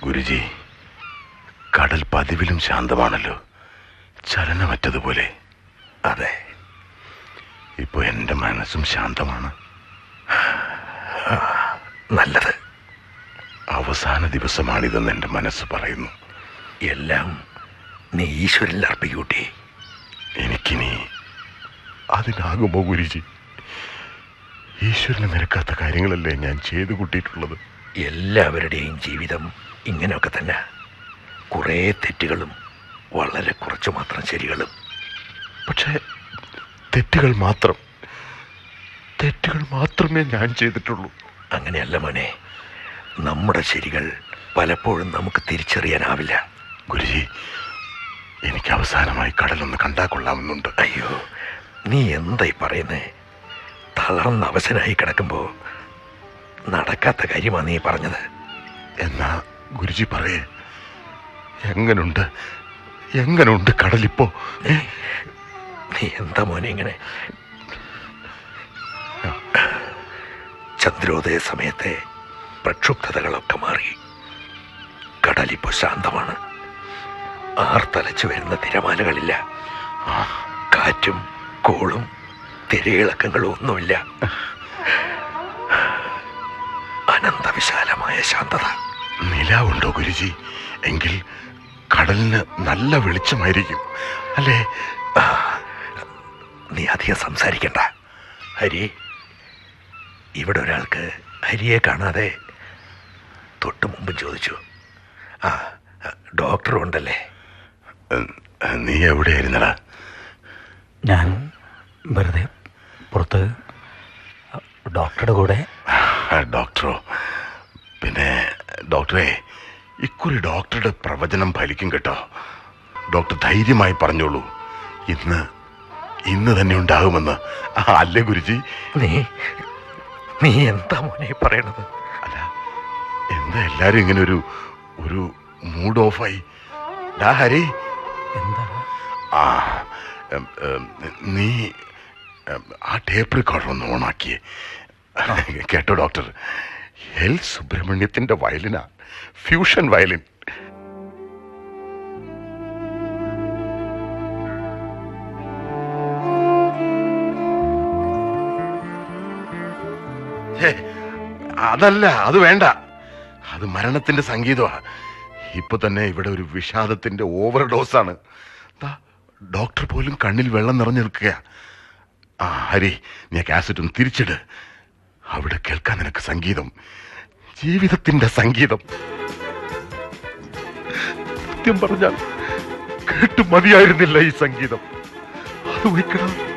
ഗുരുജി കടൽ പതിവിലും ശാന്തമാണല്ലോ ചലനമറ്റതുപോലെ അതെ ഇപ്പൊ എന്റെ മനസ്സും ശാന്തമാണ് നല്ലത് അവസാന ദിവസമാണിതെന്ന് എന്റെ മനസ്സ് പറയുന്നു എല്ലാം നീ ഈശ്വരനിൽ അർപ്പിക്കൂട്ടി എനിക്കിനി അതിനാകുമോ ഗുരുജി ഈശ്വരന് നിരക്കാത്ത കാര്യങ്ങളല്ലേ ഞാൻ ചെയ്തു കൂട്ടിയിട്ടുള്ളത് എല്ലാവരുടെയും ജീവിതം ഇങ്ങനെയൊക്കെ തന്നെ കുറേ തെറ്റുകളും വളരെ കുറച്ച് മാത്രം ശരികളും പക്ഷേ തെറ്റുകൾ മാത്രം തെറ്റുകൾ മാത്രമേ ഞാൻ ചെയ്തിട്ടുള്ളൂ അങ്ങനെയല്ല മോനെ നമ്മുടെ ശരികൾ പലപ്പോഴും നമുക്ക് തിരിച്ചറിയാനാവില്ല ഗുരുജി എനിക്ക് അവസാനമായി കടലൊന്ന് കണ്ടാ കൊള്ളാമെന്നുണ്ട് അയ്യോ നീ എന്തായി പറയുന്നേ തളർന്ന അവശനായി കിടക്കുമ്പോ നടക്കാത്ത കാര്യമാ നീ പറഞ്ഞത് എന്നാ ഗുരുജി പറയേ എങ്ങനുണ്ട് എങ്ങനുണ്ട് കടലിപ്പോ ഏ? നീ എന്താ മോനെ ഇങ്ങനെ ചന്ദ്രോദയ സമയത്തെ പ്രക്ഷുബ്ധതകളൊക്കെ മാറി കടലിപ്പോ ശാന്തമാണ് ആർത്തലച്ചു വരുന്ന തിരമാലകളില്ല കാറ്റും കോളും തിരയിളക്കങ്ങളും ഒന്നുമില്ല അനന്തവിശാലമായ ശാന്തത നിലാവുണ്ടോ ഗുരുജി എങ്കിൽ കടലിന് നല്ല വെളിച്ചമായിരിക്കും അല്ലേ നീ അധികം സംസാരിക്കണ്ട ഹരി ഇവിടെ ഒരാൾക്ക് ഹരിയെ കാണാതെ തൊട്ട് മുമ്പ് ചോദിച്ചു ആ ഡോക്ടർ ഉണ്ടല്ലേ ഉം, നീ എവിടെയായിരുന്നടാ ഞാൻ വെറുതെ പുറത്ത് ഡോക്ടറുടെ കൂടെ ആ, ഡോക്ടറോ പിന്നെ ഡോക്ടറെ ഇക്കുറി ഡോക്ടറുടെ പ്രവചനം ഫലിക്കും കേട്ടോ ഡോക്ടർ ധൈര്യമായി പറഞ്ഞോളൂ ഇന്ന് ഇന്ന് തന്നെ ഉണ്ടാകുമെന്ന് ആ, അല്ലേ ഗുരുജി നീ നീ എന്താ മോനെ പറയണത് അല്ല എന്താ എല്ലാരും ഇങ്ങനെ ഒരു ഒരു മൂഡ് ഓഫായി ഡാ ഹരി എന്താണ് ആ ഉം, ഉം, നീ ഉം, ആ ടേപ്പ് റെക്കോർഡർ ഒന്ന് ഓണാക്കിയേ കേട്ടോ ഡോക്ടർ എൽ സുബ്രഹ്മണ്യത്തിന്റെ വയലിനാ ഫ്യൂഷൻ വയലിൻ ഹേ, അതല്ല അത് വേണ്ട അത് മരണത്തിന്റെ സംഗീതമാ ഇപ്പൊ തന്നെ ഇവിടെ ഒരു വിഷാദത്തിന്റെ ഓവർഡോസ് ആണ് ദാ, ഡോക്ടർ പോലും കണ്ണിൽ വെള്ളം നിറഞ്ഞു നിൽക്കുക ആ ഹരി നീ കാസറ്റ് ഒന്ന് തിരിച്ചിട് അവിടെ കേൾക്കാൻ നിനക്ക് സംഗീതം ജീവിതത്തിന്റെ സംഗീതം സത്യം പറഞ്ഞാൽ കേട്ടു മതിയായിരുന്നില്ല ഈ സംഗീതം അത് വയ്ക്കണം